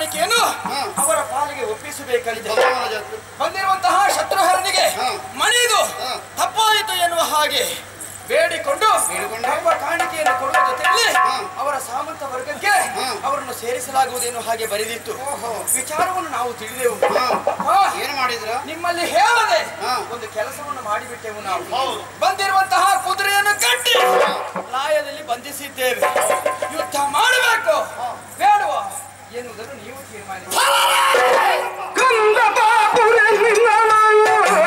ಕಾಣಿಕೆಯನ್ನು ಹಾ. ಅವರ ಪಾಲಿಗೆ ಒಪ್ಪಿಸಬೇಕಾಗಿದೆ ಬಲರಾಮನ ಜಾತ್ರೆ. ಬಂದಿರುವಂತಹ ಶತ್ರುಹರನಿಗೆ ಹಾ. ಮಣಿದು ಹಾ. ತಪ್ಪಾಯಿತು ಎನ್ನುವ ಹಾಗೆ ಬೇಡಿಕೊಂಡು ಬೇಡಿಕೊಂಡು? ನಮ್ಮ ಕಾಣಿಕೆಯನ್ನು ಕೊಡುವ ಜೊತೆಯಲ್ಲಿ ಹಾ. ಅವರ ಸಾಮಂತ ವರ್ಗಕ್ಕೆ ಹಾ. ಅವರನ್ನು ಸೇರಿಸಲಾಗುವುದೆನ್ನುವ ಹಾಗೆ ಬರೆದಿತ್ತು ಓಹೋ. ವಿಚಾರವನ್ನು ನಾವು ತಿಳಿದೆವು ಹಾ. ಹಾ. ಏನ್ ಮಾಡಿದ್ರ ನಿಮ್ಮಲ್ಲಿ ಹೇಳದೆ ಹಾ. ಒಂದು ಕೆಲಸವನ್ನು ಮಾಡಿಬಿಟ್ಟೆವು ನಾವು ಹೌದು. ಬಂದಿರುವಂತಹ ಕುದುರೆಯನ್ನು ಕಟ್ಟಿ ಲಾಯದಲ್ಲಿ ಬಂಧಿಸಿದ್ದೇವೆ ಯುದ್ಧ ಮಾಡಬೇಕು ಬೇಡುವ ಎನ್ನುವುದನ್ನು ನೀವು ತೀರ್ಮಾನಿಸಿ ಕಂದ ಬಾಪುರೆ ನಿನ್ನ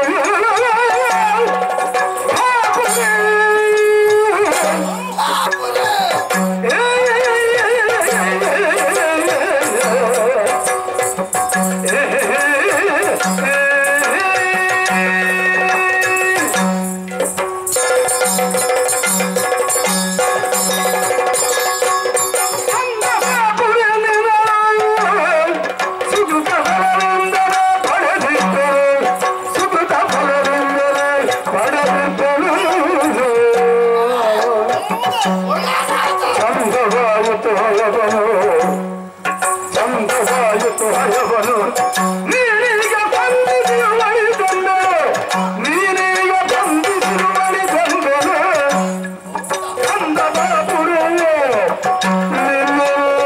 ಸುಕೃತ ಫಲವೆಂದರೆ ಪಡೆದಿದ್ದರು ಸುಕೃತ ಫಲವೆಂದರೆ ಪಡೆದಿದ್ದರು ಚಂದವಾಯಿತು ಹಯವನು ಚಂದವಾಯಿತು ಹಯವನು ನೀನೀಗ ಬಂದಿರುವಳಿ ತಂದರು ನೀನೀಗ ಬಂದಿರುವಳಿ ತಂದರು ಚಂದವಾಪುರೇ ನಿನ್ನ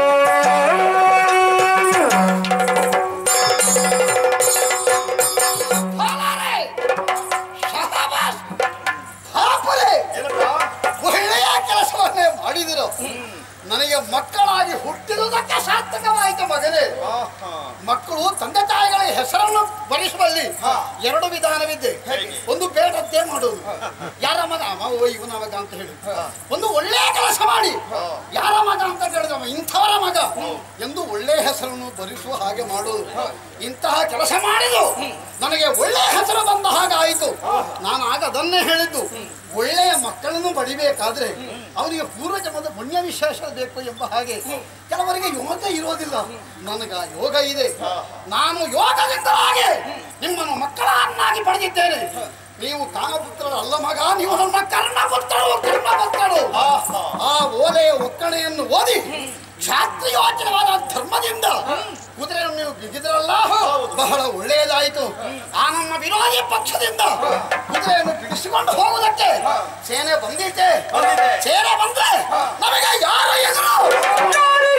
ಒಳ್ಳೆಯ ಕೆಲಸವನ್ನೇ ಮಾಡಿದಿರು ನನಗೆ ಮಕ್ಕಳಾಗಿ ಹುಟ್ಟಿರುವುದಕ್ಕೆ ಸಾರ್ಥಕವಾಯಿತು ಮಗನೇ ಮಕ್ಕಳು ತಂದೆ ತಾಯಿಗಳ ಹೆಸರನ್ನು ಬರೆಸುವಲ್ಲಿ ಎರಡು ವಿಧಾನವಿದೆ ಒಂದು ಬೇಡದ್ದೇ ಮಾಡುವುದು ಯಾರ ಮಗ ಅವ ಓ ಇವನ ಮಗ ಅಂತ ಹೇಳಿ ಒಂದು ಒಳ್ಳೆಯ ಕೆಲಸ ಮಾಡಿ ಯಾರ ಮಗ ಅಂತ ಹೇಳಿದ ಇಂಥವರ ಮಗ ಎಂದು ಒಳ್ಳೆಯ ಹೆಸರನ್ನು ಬರಿಸುವ ಹಾಗೆ ಮಾಡುವುದು ಇಂತಹ ಕೆಲಸ ಮಾಡಿದು ನನಗೆ ಒಳ್ಳೆಯ ಹೆಸರು ಬಂದ ಹಾಗಾಯಿತು ನಾನು ಆಗ ಅದನ್ನೇ ಹೇಳಿದ್ದು ಒಳ್ಳೆಯ ಮಕ್ಕಳನ್ನು ಬಡಿಬೇಕಾದ್ರೆ ಅವನಿಗೆ ಪೂರ್ವ ಜನ್ಮದ ಪುಣ್ಯ ವಿಶೇಷ ಬೇಕು ಎಂಬ ಹಾಗೆ ಕೆಲವರಿಗೆ ಯೋಗ ಇರೋದಿಲ್ಲ ನನಗ ಯೋಗ ಇದೆ ನಾನು ಯೋಗದಿಂದ ಹಾಗೆ ನಿಮ್ಮನ್ನು ಮಕ್ಕಳನ್ನಾಗಿ ಪಡೆದಿದ್ದೇನೆ ನೀವು ಕಾಮಪುತ್ರರು ಅಲ್ಲ ಮಗ ನೀವು ನನ್ನ ಕರ್ಣ ಪುತ್ರರು ಕರ್ಣ ಪುತ್ರರು ಆ ಓಲೆಯ ಒಕ್ಕಣೆಯನ್ನು ಓದಿ ಕ್ಷಾತ್ರಿಯೋಚನವಾದ ಧರ್ಮದಿಂದ ಕುದುರೆಯನ್ನು ನೀವು ಬಿಗಿದ್ರಲ್ಲ ಬಹಳ ಒಳ್ಳೆಯದಾಯಿತು ಆ ನಮ್ಮ ವಿರೋಧಿ ಪಕ್ಷದಿಂದ ಕುದುರೆಯನ್ನು ಬಿಡಿಸಿಕೊಂಡು ಹೋಗುವುದಕ್ಕೆ ಸೇನೆ ಬಂದಿತ್ತೆ ಸೇನೆ ಬಂದ್ರೆ ನಮಗೆ ಯಾರು ಎದುರು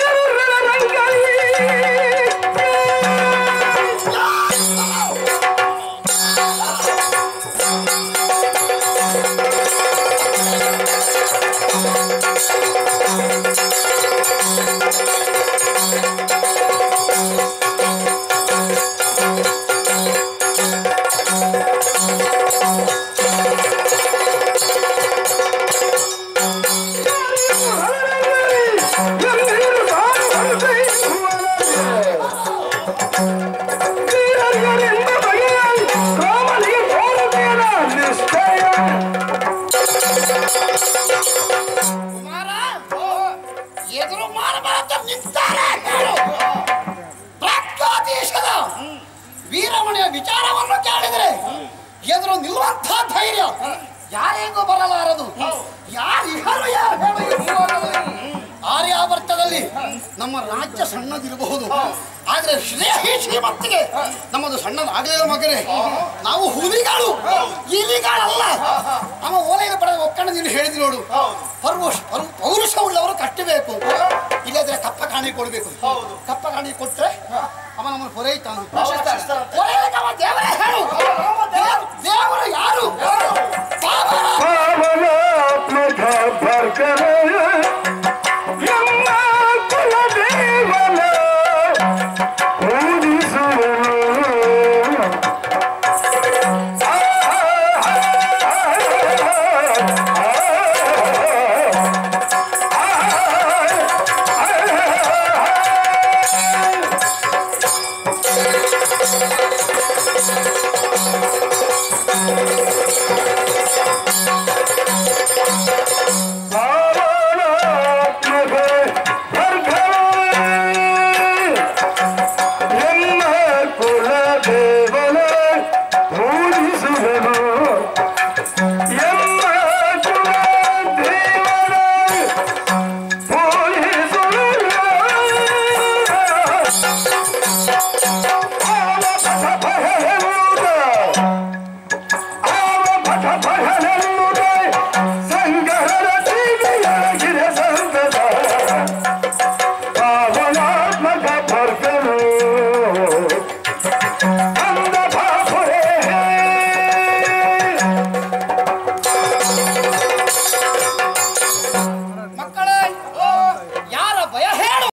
ಕುಮಾರ ಎದುರು ಮಾಡಬಾರದು ನಿಂತಾರೆ ಹೇಳು. ಪ್ರಾಗ್ಯಾದೇಶದ ವೀರಮಣಿಯ ವಿಚಾರವನ್ನು ಕೇಳಿದರೆ ಎದುರು ನಿಲ್ಲುವಂಥ ಧೈರ್ಯ ಯಾರಿಗೂ ಬರಲಾರದು ಯಾರು ಇಹರು ಯಾರು ಹೇಳು ಈ ಭೂಲೋಕದಲ್ಲಿ? ಆರ್ಯಾವರ್ತದಲ್ಲಿ ನಮ್ಮ ರಾಜ್ಯ ಸಣ್ಣದಿರಬಹುದು ಆದ್ರೆ ಶ್ರೇಹಿ ಶ್ರೀಮಂತಿಗೆ ನಮ್ಮದು ಸಣ್ಣದಾಗಲಿಲ್ಲ ಮಗನೇ ನಾವು ಹುಲಿಗಳು ಇಲಿಗಳಲ್ಲ ಅವ ಓಲೆಯನ್ನು ಪಡೆದ ಒಕ್ಕಣ ನೀನು ಹೇಳಿದಿ ನೋಡು ಪರ್ವಶ ಪರು- ಪೌರುಷವುಳ್ಳವರು ಕಟ್ಟಬೇಕು ಇಲ್ಲದ್ರೆ ಕಪ್ಪ ಕಾಣಿ ಕೊಡ್ಬೇಕು ಕಪ್ಪ ಕಾಣಿ ಕೊಟ್ರೆ ಅವ ನಮ್ಮನ್ನು ಹೊರೆಯುತ್ತಾನ ಹೊರೆ